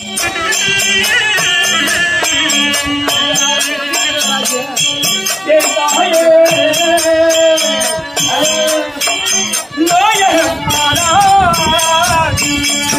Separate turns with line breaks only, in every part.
என் தாயே நாயகம் மாறாதி.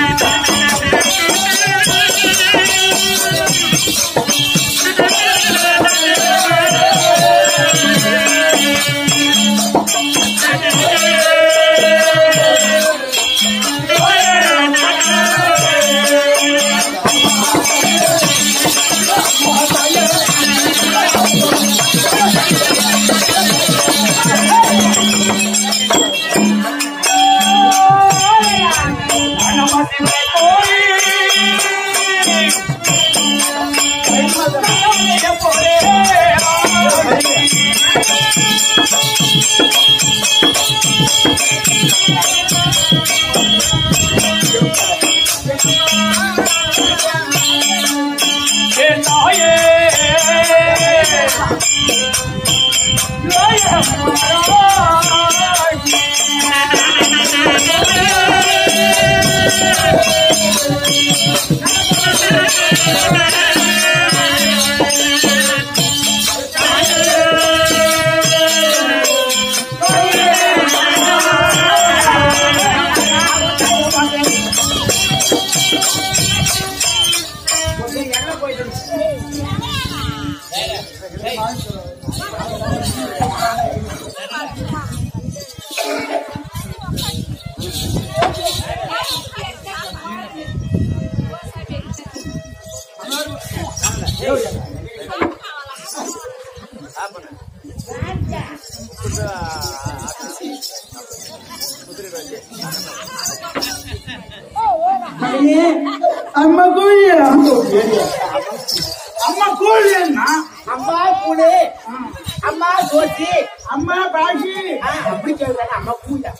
நமசிவாய போரே. நமசிவாய போரே. என் தாயே நாயகம் மாறாதி.
அம்மா கோழி அம்மா கோழி என்ன
அம்மா கூடு அம்மா தோசி
அம்மா பாஷி
அப்படி கேட்கறாங்க அம்மா கூண்டா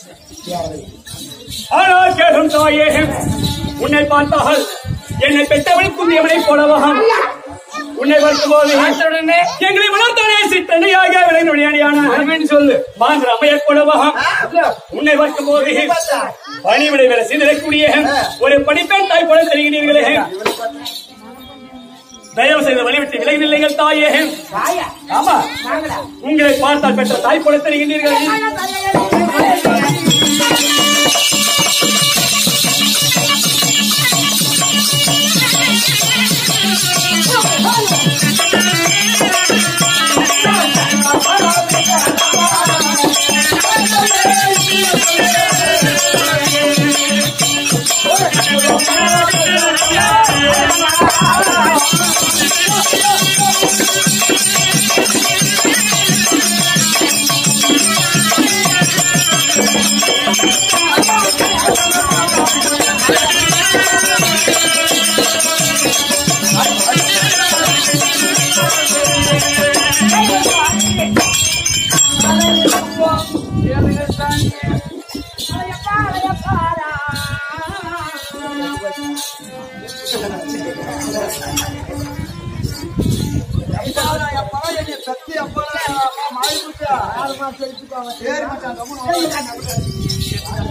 ஆனால் கேளும் தாயே உன்னை பார்த்தால் என்னை பெற்றவனுக்கும் எவனை போலவகம் உன்னை வருத்தபோது எங்களை வளர்த்தவனே சித்தனையாக விளை நுழையாடியான சொல்லு மாந்திர அமையக் போலவகம் உன்னை வருத்தும் போது பணிவிடை வேலை செய்திடக்கூடிய ஒரு படிப்பெண் தாய் போல தெரிகிறீர்களே தயவு செய்து வழிவிட்டு விலகினீர்கள் தாயே
தாயா
ஆமா
நாங்களா
உங்களை பார்த்தால் பெற்ற தாய் போல தெரிகின்றீர்கள்
சத்தி அப்பா மாறி போச்சா ஆறு மாசம் எடுத்துக்கோங்க சரி மச்சான் கம்முன்னு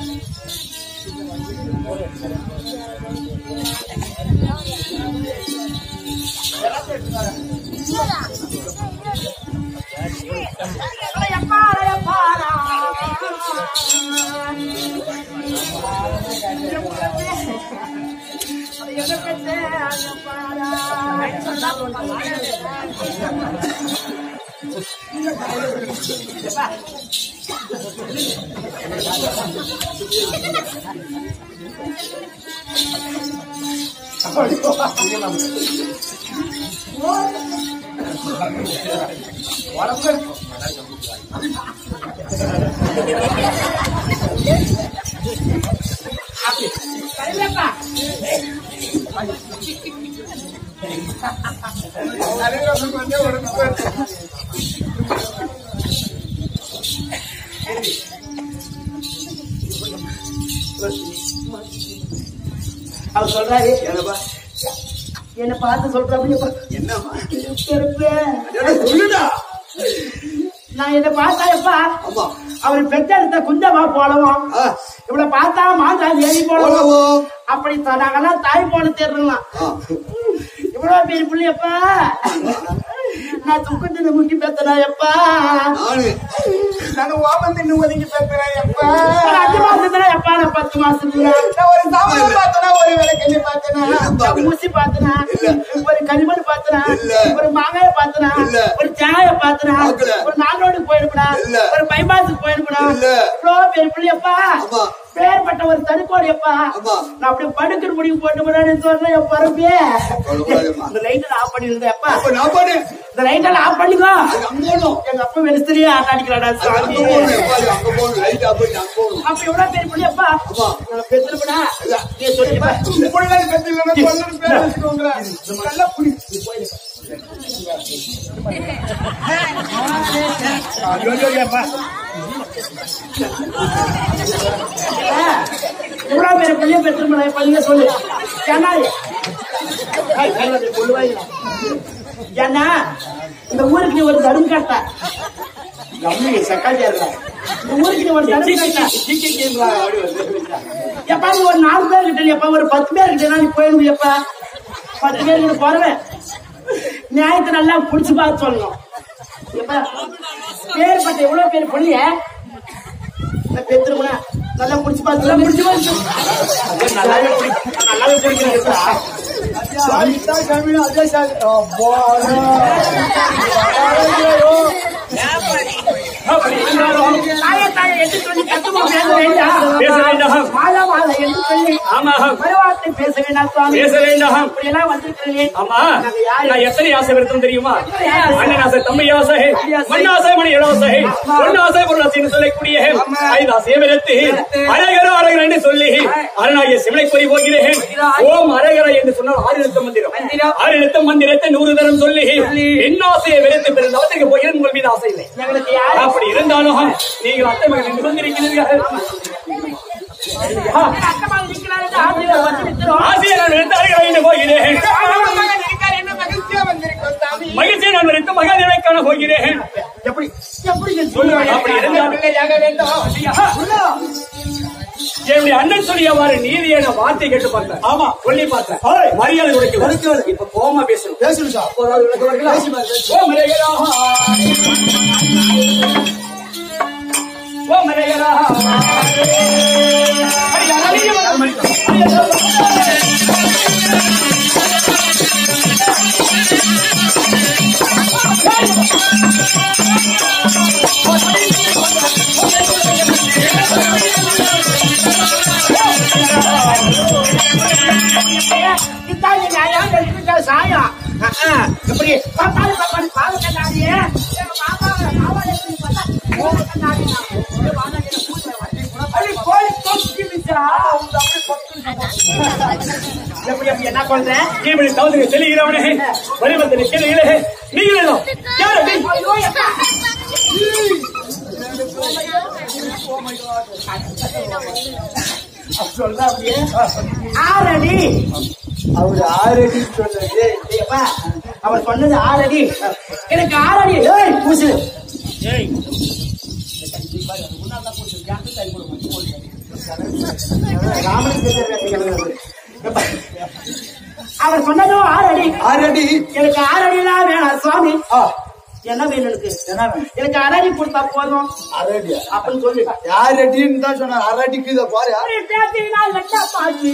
அவர் சொல்றாரு என்ன பார்த்து சொல்றாரு
என்னம்மா
செருப்பு
சொல்லுடா
நான் என்ன பார்த்தாயப்பா
ஆமா
அவர் பெத்தெடுத்த குந்தமா போலவும்
ஆ.
இவளை பார்த்தா மாதா ஏறி போலவும்
போலவோ
அப்படி த- நாங்கெல்லாம் தாய் போல தேடலாம்
ஆ.
இவ்வளவு பெரிய பிள்ளையப்பா நான் துக்கத்துல முக்கி பேத்தனா எப்பா
நானு
நான் ஓமந்து இன்னும் ஒதுங்கி பேசுறேன் எப்பா அஞ்சு மாசத்துல எப்பா நான் பத்து மாசத்துல நான் ஒரு சாப்பிட பார்த்தனா ஒரு வேலை கண்ணி பார்த்தனா ஒரு ஊசி பார்த்தனா
இல்ல.
ஒரு கனிமண் பார்த்தனா
இல்ல.
ஒரு மாங்காய பார்த்தனா
இல்ல.
ஒரு சாய பார்த்தனா
பார்க்கல.
ஒரு நாளோடு போயிருப்பா
இல்ல.
ஒரு பைபாஸுக்கு போயிருப்பா
இல்ல.
இவ்வளவு பெரிய பிள்ளையப்பா
ஆமா.
பேர்பட்ட ஒரு தடுக்கோடியப்பா
ஆமா.
நான் அப்படியே படுக்கிற முடிவு போட்டு போடான்னு சொன்னேன் என் பரப்பே
சொல்லக்கூடாதும்மா.
இந்த லைட்டை ஆஃப் பண்ணிருந்தேன் எப்பா
அப்ப நான் பாடு
இந்த லைட்டெல்லாம் ஆஃப் பண்ணிக்கோ
அது அங்க போகணும்
எங்க அப்பா வெடிஸ்திரியா ஆட்டாடிக்கிறாடா
அது அங்க
சாமி
போகணும் எப்பா, அது அங்க போகணும் லைட்டா போய் அங்க போகணும்
அப்ப எவ்வளவு பேர் பிள்ளையப்பா
ஆமா.
நான் பெத்துருப்படா நீ சொல்லிப்பா எவ்வளவு பேர் பிள்ளைய பெற்றுப்படா இப்ப நீங்க சொல்லு ஏன்னா ஏய், கையில கொள்ளுவாய் ஏன்னா இந்த ஊருக்கு நீ ஒரு தரும் காட்ட கம்மி சக்காஜியா இருக்கா இந்த ஊருக்கு நீ ஒரு தரும் காட்ட எப்பா நீ ஒரு நாலு பேர் கிட்ட எப்பா ஒரு பத்து பேர் கிட்ட நீ போயிடுங்க எப்பா பத்து பேர் கிட்ட போறவன் நியாயத்தை நல்லா புடிச்சு பார்த்து சொல்லணும் எப்பா பேர் பட்ட எவ்வளவு பேர் பொண்ணிய பெத்துருக்குனா நல்லா புடிச்சு பார்த்து நல்லா புடிச்சு பார்த்து நல்லாவே பிடிக்கும் நல்லாவே பிடிக்கிறேன்
அப்படி இருந்தாலும்
தாயே தாயே என்று சொல்லி கத்துமா பேச வேண்டாம்
பேச வேண்டாம்
மாதா மாதா என்று சொல்லி
ஆமாம்
மறுவார்த்தை பேச வேண்டாம் சுவாமி
பேச வேண்டாம்
இப்படி எல்லாம் வந்திருக்கிறேன்
ஆமா
நாங்க யாரு?
நான் எத்தனை ஆசை விருத்தம் தெரியுமா
ஆசை?
அண்ணன் ஆசை தம்பி ஆசை மண் ஆசை மணி இடாசை பொன் ஆசை பொருளாசைன்னு சொல்லக்கூடிய ஐந்து ஆசையை விரத்து அரகர அரகர என்று சொல்லி அரணாகிய சிவனை பொறி போகிறேன் ஓம் அரகர என்று சொன்னால் ஆறு எழுத்த மந்திரம் ஆறு எழுத்த மந்திரத்தை நூறு தரம் சொல்லி என் ஆசையை விரத்து பிறந்த அவத்திற்கு போகிறேன் உங்கள் மீது ஆசை இல்லை
எங்களுக்கு யாரு
அப்படி இருந்தாலும் நீங்கள் அத்தை மகன் என்று வந்திருக்கிறீர்கள்
அக்கமா இருக்கிறாரு ஆசிரியர் வந்து நிற்கிறோம்
ஆசையை நான் விரத்து அரகர என்று போகிறேன்
என்ன மகிழ்ச்சியா வந்திருக்கோம் சாமி
மகிழ்ச்சியை நான் விரத்து மகாதேவை காண போகிறேன்
எப்படி எப்படி
சொல்லுவாங்க அப்படி இருந்தாலும்
பிள்ளையாக வேண்டும்
என்னுடைய அண்ணன் சொல்லியவாறு நீதியான வார்த்தை கேட்டு பார்த்தேன் ஆமா சொல்லி பார்த்தேன் மரியாதை கொடுக்கல இப்ப கோமா பேசணும்
பேசணும் சார்
அப்போ அதாவது விளக்குவார்களா? ஓ மரேகரா. ஓ மரேகரா. ஐயா, நலிய மரம்.
இத்தாங்க நியாயம் எடுத்துக்க சாயம் எப்படி பாப்பாரு பாப்பாரு பாவ கண்ணாடியே எங்க மாமாவை மாவாளை எப்படி பார்த்தா கோவ கண்ணாடி கோழி தொக்கி விச்சா எப்படி எப்படி என்ன சொல்றேன்
இப்படி தவறு செல்கிறவனே வரிவந்த நிற்கிறீர்களே நீங்களும் யார் அப்படி?
ஐயோ எப்பா சொல்ற அப்படியே ஆறடி
அவரு ஆறடி சொன்னது
ஏப்பா, அவர் சொன்னது ஆறடி எனக்கு ஆறடி ஏய் பூசு அவர் சொன்னதும் ஆறடி
ஆறடி
எனக்கு ஆறடிலாம் வேணாம் சுவாமி
ஆ,
என்ன வேணும் எனக்கு
என்ன வேணும்?
எனக்கு அரடி கொடுத்தா போதும்
அரடியா
அப்படின்னு சொல்லி
யாரடின்னு தான் சொன்னார் அரடிக்கு இதை பாரு
பேசினா லட்சா பாச்சு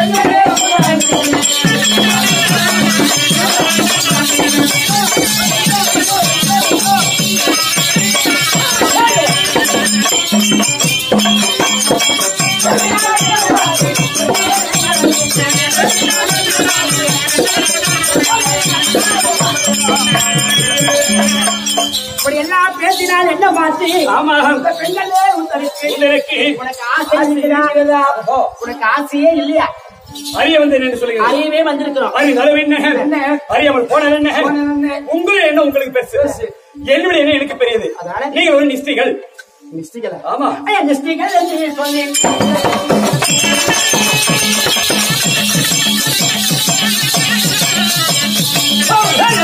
இப்படி எல்லாம் பேசினால் என்ன பார்த்து
ஆமா
இந்த பெண்களே உத்தரவுக்கு
உங்களுக்கு
உனக்கு ஆசை இருக்கிறதா உனக்கு ஆசையே இல்லையா
அறிய வந்தேன் என்று சொல்லுகிறேன்
அறியவே வந்திருக்கிறோம்
அறி நலவு என்ன
என்ன?
அறியாமல் போனது என்ன
போனது என்ன?
உங்களுடைய என்ன உங்களுக்கு பெருசு என்னுடைய என்ன எனக்கு பெரியது
அதனால?
நீங்கள் ஒரு நிஷ்டிகள்
மிஸ்டிகளா
ஆமா
ஐயா மிஸ்டிகள் என்று சொன்னேன்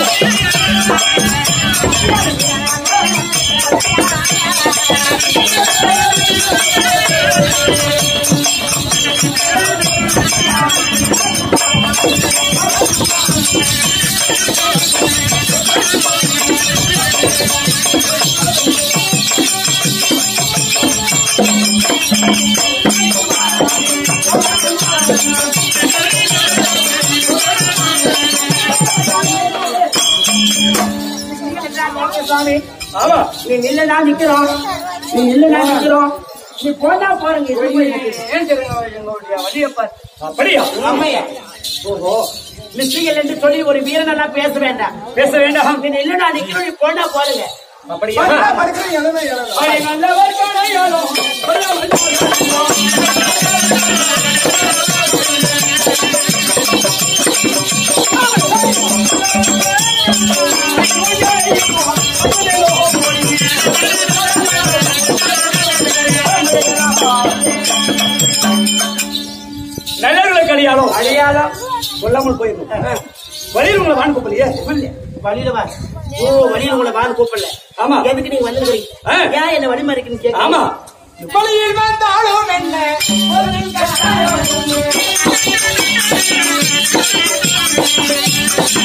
ஆ
சுவாமி
ஆமா
நீ நில்லுனா நிக்கிறோம் நீ நில்லுனா நிக்கிறோம் நீ போனா பாருங்க இது போய் நிக்குது.
ஏன் தெரியுங்க எங்களுடைய வழியப்பர்
அப்படியா
அம்மையா ஓஹோ மிஸ்டிகள் என்று சொல்லி ஒரு வீரனெல்லாம் பேச வேண்டாம்
பேச வேண்டாம்
நீ நில்லுனா நிக்கிறோம் நீ போனா பாருங்க
அப்படியா
படிக்கிறேன் எழுத எழுத
அடி நல்லவர் கடையாளோ, வல்லவர் கடையாளோ. நல்லவர்களுக்கு அடியாளம்
அடையாளம்
சொல்லாமல் போயிருக்கும் வழியில் உங்களை வான் கூப்பிடலையே
வழியில வா ஓ வழியில உங்களை வான்னு கூப்பிடல
ஆமா.
எதுக்கு நீங்க வந்துருக்கீங்க
ஆ.
ஏன் என்ன வழிமா இருக்குன்னு கேட்க
ஆமா
வழியில் வந்தாலும் என்ன ஒரு கட்டாயம்